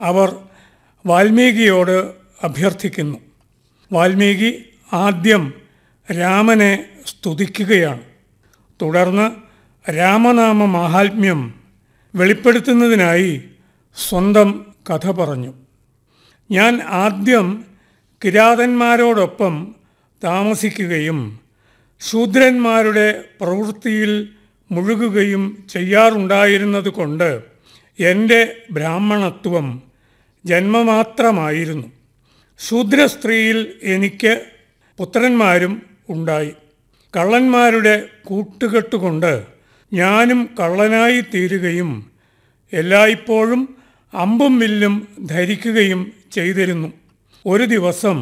അവർ വാൽമീകിയോട് അഭ്യർത്ഥിക്കുന്നു വാൽമീകി ആദ്യം രാമനെ സ്തുതിക്കുകയാണ് തുടർന്ന് രാമനാമ മാഹാത്മ്യം വെളിപ്പെടുത്തുന്നതിനായി സ്വന്തം കഥ പറഞ്ഞു ഞാൻ ആദ്യം കിരാതന്മാരോടൊപ്പം താമസിക്കുകയും ശൂദ്രന്മാരുടെ പ്രവൃത്തിയിൽ മുഴുകുകയും ചെയ്യാറുണ്ടായിരുന്നത് കൊണ്ട് എൻ്റെ ബ്രാഹ്മണത്വം ജന്മമാത്രമായിരുന്നു ശൂദ്ര സ്ത്രീയിൽ എനിക്ക് പുത്രന്മാരും ഉണ്ടായി കള്ളന്മാരുടെ കൂട്ടുകെട്ടുകൊണ്ട് ഞാനും കള്ളനായി തീരുകയും എല്ലായ്പ്പോഴും അമ്പും വില്ലും ധരിക്കുകയും ചെയ്തിരുന്നു ഒരു ദിവസം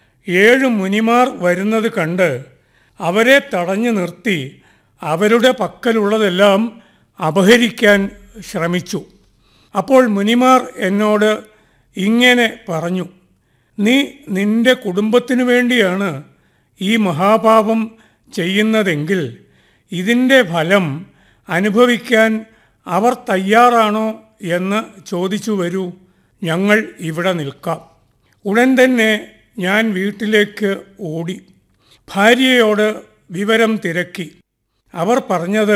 ഏഴ് മുനിമാർ വരുന്നത് കണ്ട് അവരെ തടഞ്ഞു നിർത്തി അവരുടെ പക്കലുള്ളതെല്ലാം അപഹരിക്കാൻ ശ്രമിച്ചു അപ്പോൾ മുനിമാർ എന്നോട് ഇങ്ങനെ പറഞ്ഞു നീ നിന്റെ കുടുംബത്തിനു വേണ്ടിയാണ് ഈ മഹാപാപം ചെയ്യുന്നതെങ്കിൽ ഇതിൻ്റെ ഫലം അനുഭവിക്കാൻ അവർ തയ്യാറാണോ എന്ന് ചോദിച്ചു വരൂ ഞങ്ങൾ ഇവിടെ നിൽക്കാം ഉടൻ തന്നെ ഞാൻ വീട്ടിലേക്ക് ഓടി ഭാര്യയോട് വിവരം തിരക്കി അവർ പറഞ്ഞത്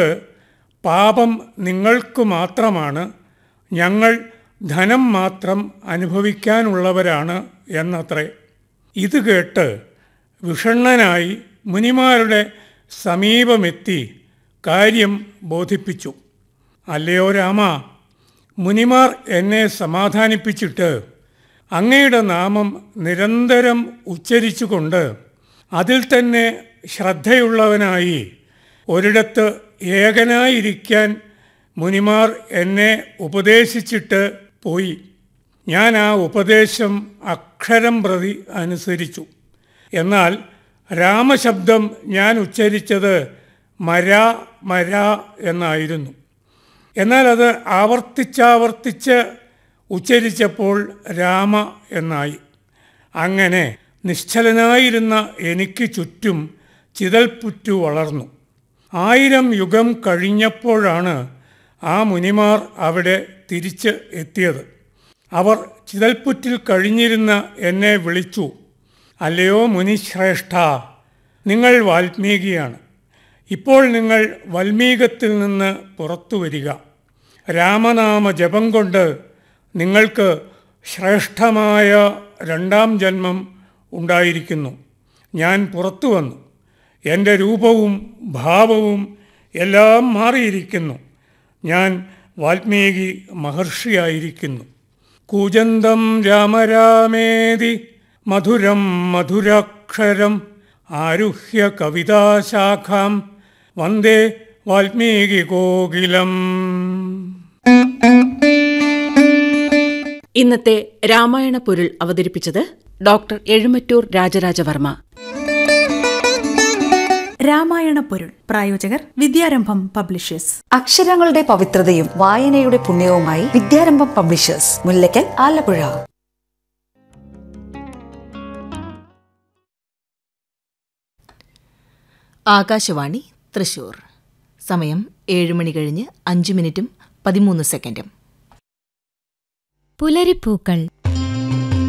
പാപം നിങ്ങൾക്ക് മാത്രമാണ് ഞങ്ങൾ ധനം മാത്രം അനുഭവിക്കാനുള്ളവരാണ് എന്നത്രേ ഇത് കേട്ട് വിഷണ്ണനായി മുനിമാരുടെ സമീപമെത്തി കാര്യം ബോധിപ്പിച്ചു അല്ലയോ രാമ മുനിമാർ എന്നെ സമാധാനിപ്പിച്ചിട്ട് അങ്ങയുടെ നാമം നിരന്തരം ഉച്ചരിച്ചുകൊണ്ട് അതിൽ തന്നെ ശ്രദ്ധയുള്ളവനായി ഒരിടത്ത് ഏകനായിരിക്കാൻ മുനിമാർ എന്നെ ഉപദേശിച്ചിട്ട് പോയി ഞാൻ ആ ഉപദേശം അക്ഷരം പ്രതി അനുസരിച്ചു എന്നാൽ രാമശബ്ദം ഞാൻ ഉച്ചരിച്ചത് മരാ മരാ എന്നായിരുന്നു എന്നാൽ അത് ആവർത്തിച്ചാവർത്തിച്ച് ഉച്ചരിച്ചപ്പോൾ രാമ എന്നായി അങ്ങനെ നിശ്ചലനായിരുന്ന എനിക്ക് ചുറ്റും ചിതൽപുറ്റു വളർന്നു ആയിരം യുഗം കഴിഞ്ഞപ്പോഴാണ് ആ മുനിമാർ അവിടെ തിരിച്ച് എത്തിയത് അവർ ചിതൽപുറ്റിൽ കഴിഞ്ഞിരുന്ന എന്നെ വിളിച്ചു അല്ലയോ മുനിശ്രേഷ്ഠ നിങ്ങൾ വാൽമീകിയാണ് ഇപ്പോൾ നിങ്ങൾ വൽമീകത്തിൽ നിന്ന് പുറത്തു വരിക രാമനാമ ജപം കൊണ്ട് നിങ്ങൾക്ക് ശ്രേഷ്ഠമായ രണ്ടാം ജന്മം ഉണ്ടായിരിക്കുന്നു ഞാൻ പുറത്തു വന്നു എൻ്റെ രൂപവും ഭാവവും എല്ലാം മാറിയിരിക്കുന്നു ഞാൻ വാൽമീകി മഹർഷിയായിരിക്കുന്നു കൂജന്തം രാമരാമേതി മധുരം മധുരാക്ഷരം ആരുഹ്യ കവിതാശാഖാം വന്ദേ വാൽമീകി കോകിലം ഇന്നത്തെ രാമായണ പൊരുൾ അവതരിപ്പിച്ചത് ഡോക്ടർ എഴുമറ്റൂർ രാജരാജവർമ്മ രാമായണ പൊരുൾ പ്രായോജകർ വിദ്യാരംഭം പബ്ലിഷേഴ്സ് അക്ഷരങ്ങളുടെ പവിത്രതയും വായനയുടെ പുണ്യവുമായി വിദ്യാരംഭം പബ്ലിഷേഴ്സ് മുല്ലക്കൽ ആലപ്പുഴ ആകാശവാണി തൃശൂർ സമയം ഏഴ് മണി കഴിഞ്ഞ് അഞ്ച് മിനിറ്റും പതിമൂന്ന് സെക്കൻഡും പുലരിപ്പൂക്കൾ